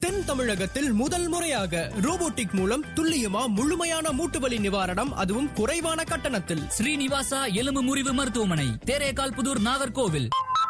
தென் தமிழகத்தில் முதல் முறையாக ரோபோட்டிக் மூலம் துல்லியமா முழுமையான மூட்டுவலி நிவாரணம் அதுவும் குறைவான கட்டணத்தில் ஸ்ரீனிவாசா எலும்பு முறிவு மருத்துவமனை தேரேகால் புதூர் நாகர்கோவில்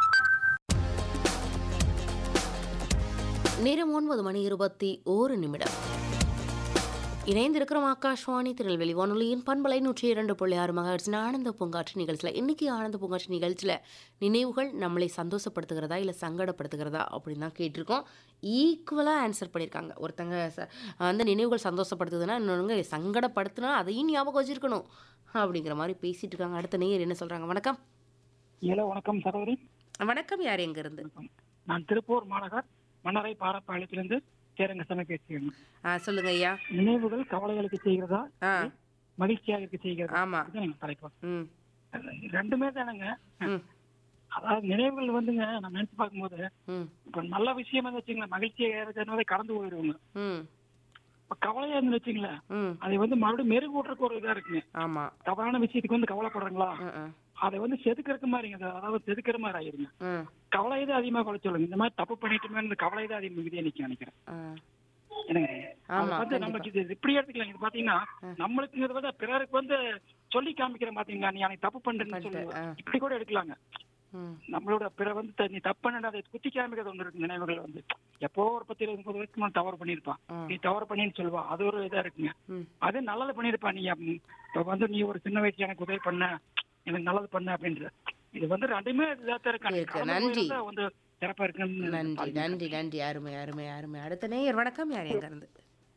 நேரம் ஒன்பது மணி இருபத்தி ஓரு நிமிடம் இணைந்திருக்கிறோம் ஆகாஷ்வாணி திருநெல்வேலி வானொலியின் பண்பலை நூற்றி இரண்டு புள்ளி ஆறு மகாட்சின் ஆனந்த பூங்காற்று நிகழ்ச்சியில் இன்னைக்கு ஆனந்த பூங்காற்று நிகழ்ச்சியில் நினைவுகள் நம்மளை சந்தோஷப்படுத்துகிறதா இல்லை சங்கடப்படுத்துகிறதா அப்படின்னு தான் கேட்டிருக்கோம் ஈக்குவலாக ஆன்சர் பண்ணியிருக்காங்க ஒருத்தங்க ச- வந்து நினைவுகள் சந்தோஷப்படுத்துதுன்னா இன்னொருங்க சங்கடப்படுத்துனா அதையும் ஞாபகம் வச்சிருக்கணும் அப்படிங்கிற மாதிரி பேசிட்டு இருக்காங்க அடுத்த நேயர் என்ன சொல்கிறாங்க வணக்கம் ஹலோ வணக்கம் சகோதரி வணக்கம் யார் எங்க இருந்து நான் திருப்பூர் மாநகர் மன்னரை பாரப்பாளையத்திலிருந்து சேரங்கசன பேசுகிறேன் ஆ சொல்லுங்க ஐயா நினைவுகள் கவலைகளுக்கு செய்கிறதா ஆ மகிழ்ச்சியாக இருக்க செய்கிறதா ஆமா இதுதான் எங்க தலைப்பு ம் ரெண்டுமே தானங்க ம் அதாவது நினைவுகள் வந்துங்க நம்ம நினைச்சு பார்க்கும்போது ம் இப்ப நல்ல விஷயம் வந்து வச்சுங்களேன் மகிழ்ச்சியாக இருக்கிறதுனால கடந்து போயிடுவாங்க ம் இப்ப கவலையா இருந்து வச்சுங்களேன் ம் அதை வந்து மறுபடியும் மெருகூட்டுறதுக்கு ஒரு இதா இருக்குங்க ஆமா தவறான விஷயத்துக்கு வந்து கவலைப்படுறீங்களா ம் ம் அதை வந்து செதுக்கிறக்கு மாதிரிங்க அது அதாவது செதுக்கிற மாதிரி ஆயிருங்க ம் கவலை தான் அதிகமா குறை சொல்லுங்க இந்த மாதிரி தப்பு பண்ணிட்டுமே இந்த கவலை தான் அதிகம் மிகுதியா நிக்க நினைக்கிறேன் ஆ. என்னங்க ஆமா, அது வந்து கண்டிப்பா. நமக்கு இது இப்படி எடுத்துக்கலாம் இது பாத்தீங்கன்னா நம்மளுக்குங்கிறத விட பிறருக்கு வந்து சொல்லி காமிக்கிறேன் பாத்தீங்களா நீ அன்னைக்கு தப்பு பண்றேன்னு பண்ணிட்ட, சொல்லுவேன் ஆ. இப்படி கூட எடுக்கலாங்க ம் நம்மளோட பிற வந்து த- நீ தப்பு பண்ண அதை குத்தி காமிக்கிறது ஒன்று இருக்கு நினைவுகள் வந்து எப்போ ஒரு பத்து இருபது முப்பது வயசுக்கு முன்னாடி தவறு பண்ணியிருப்பான் ஆ. நீ தவறு பண்ணின்னு சொல்லுவா அது ஒரு இதா இருக்குங்க ம் அது நல்லது பண்ணியிருப்பா நீ ம், இப்ப வந்து நீ ஒரு சின்ன வயசுல எனக்கு உதவி பண்ண எனக்கு நல்லது பண்ண அப்படின்ற இது வந்து ரெண்டுமே இதாக இருக்கு. இருக்கு நன்றி. வந்து சிறப்பா இருக்குன்னு நன்றி பாருங்க. நன்றி நன்றி அருமை அருமை அருமை அடுத்த நேயர் வணக்கம் யார் எங்க இருந்து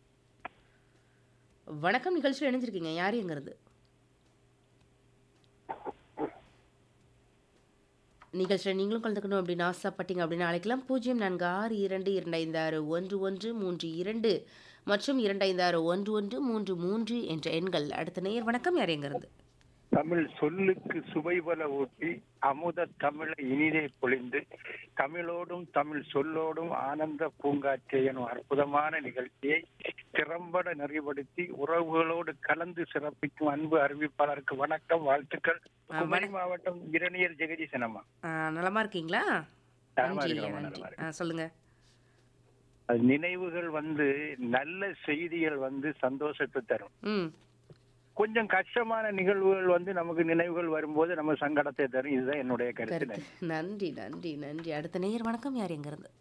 வணக்கம் நிகழ்ச்சியில் இணைஞ்சிருக்கீங்க யார் எங்க இருந்து நிகழ்ச்சியில் நீங்களும் கலந்துக்கணும் அப்படின்னு ஆசைப்பட்டீங்க அப்படின்னு அழைக்கலாம் பூஜ்ஜியம் நான்கு ஆறு இரண்டு இரண்டு ஐந்து ஆறு ஒன்று ஒன்று மூன்று இரண்டு மற்றும் இரண்டு ஐந்து ஆறு ஒன்று ஒன்று மூன்று மூன்று என்ற எண்கள் அடுத்த நேயர் வணக்கம் யார் எங்க இருந்து தமிழ் சொல்லுக்கு சுவைபல ஊட்டி அமுத தமிழை இனிதே பொழிந்து தமிழோடும் தமிழ் சொல்லோடும் ஆனந்த பூங்காற்றை எனும் அற்புதமான நிகழ்ச்சியை திறம்பட நிறைவுபடுத்தி உறவுகளோடு கலந்து சிறப்பிக்கும் அன்பு அறிவிப்பாளருக்கு வணக்கம் வாழ்த்துக்கள் ஆ, குமரி வணக்கம். மாவட்டம் இரணியர் ஜெகதீசனம்மா ஆ, நலமா இருக்கீங்களா நலமா நன்றி இருக்கிறோம், நன்றி நலமா ஆ சொல்லுங்க அது நினைவுகள் வந்து நல்ல செய்திகள் வந்து சந்தோஷத்தை தரும் ம் கொஞ்சம் கஷ்டமான நிகழ்வுகள் வந்து நமக்கு நினைவுகள் வரும்போது நம்ம சங்கடத்தை தரும் இதுதான் என்னுடைய கருத்து கருத்து நன்றி நன்றி நன்றி அடுத்த நேயர் வணக்கம் யார் எங்க இருந்து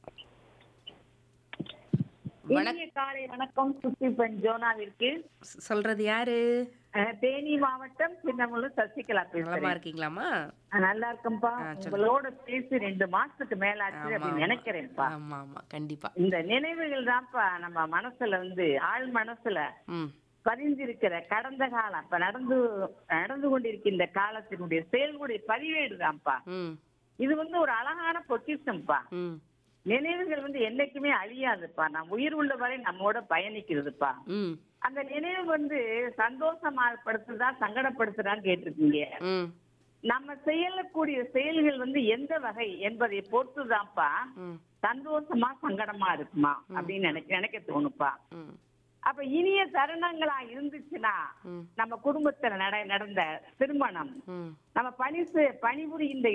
வணக்கம் இனிய காலை வணக்கம் சுத்திப்பன் ஜோனாவிற்கு சொ- சொல்றது யாரு அஹ், தேனி மாவட்டம் சின்னமுள்ளூர் சசிகலா நலமா பேசுறேன் இருக்கீங்களாமா அஹ், நல்லா இருக்கேன்ப்பா ஆ, சொல்லுங்க. உங்களோட பேசி ரெண்டு மாசத்துக்கு மேல ஆச்சு ஆமா, அப்படின்னு ஆமா. நினைக்கிறேன்ப்பா ஆமா ஆமா கண்டிப்பா இந்த நினைவுகள் தான்ப்பா நம்ம மனசுல வந்து ஆழ் மனசுல ம் பதிஞ்சிருக்கிற கடந்த காலம் இப்ப நடந்து நடந்து கொண்டிருக்கின்ற காலத்தினுடைய செயல்களுடைய பதிவேடு தான்ப்பா ம் இது வந்து ஒரு அழகான பொக்கிஷம்ப்பா ம் நினைவுகள் வந்து என்னைக்குமே அழியாதுப்பா நாம் உயிர் உள்ள வரை நம்மோட பயணிக்கிறதுப்பா ம் அந்த நினைவு வந்து சந்தோஷமாப்படுத்துதா சங்கடப்படுத்துதான்னு கேட்டிருக்கீங்க ம் நம்ம செய்யக்கூடிய செயல்கள் வந்து எந்த வகை என்பதை பொறுத்துதான்ப்பா ம் சந்தோஷமா சங்கடமா இருக்குமா அப்படின்னு நினைக்க நினைக்க தோணுப்பா ம் அப்ப இனிய தருணங்களா இருந்துச்சுன்னா ம். நம்ம குடும்பத்துல நட நடந்த திருமணம் ம் நம்ம பணி செ- பணிபுரிகின்ற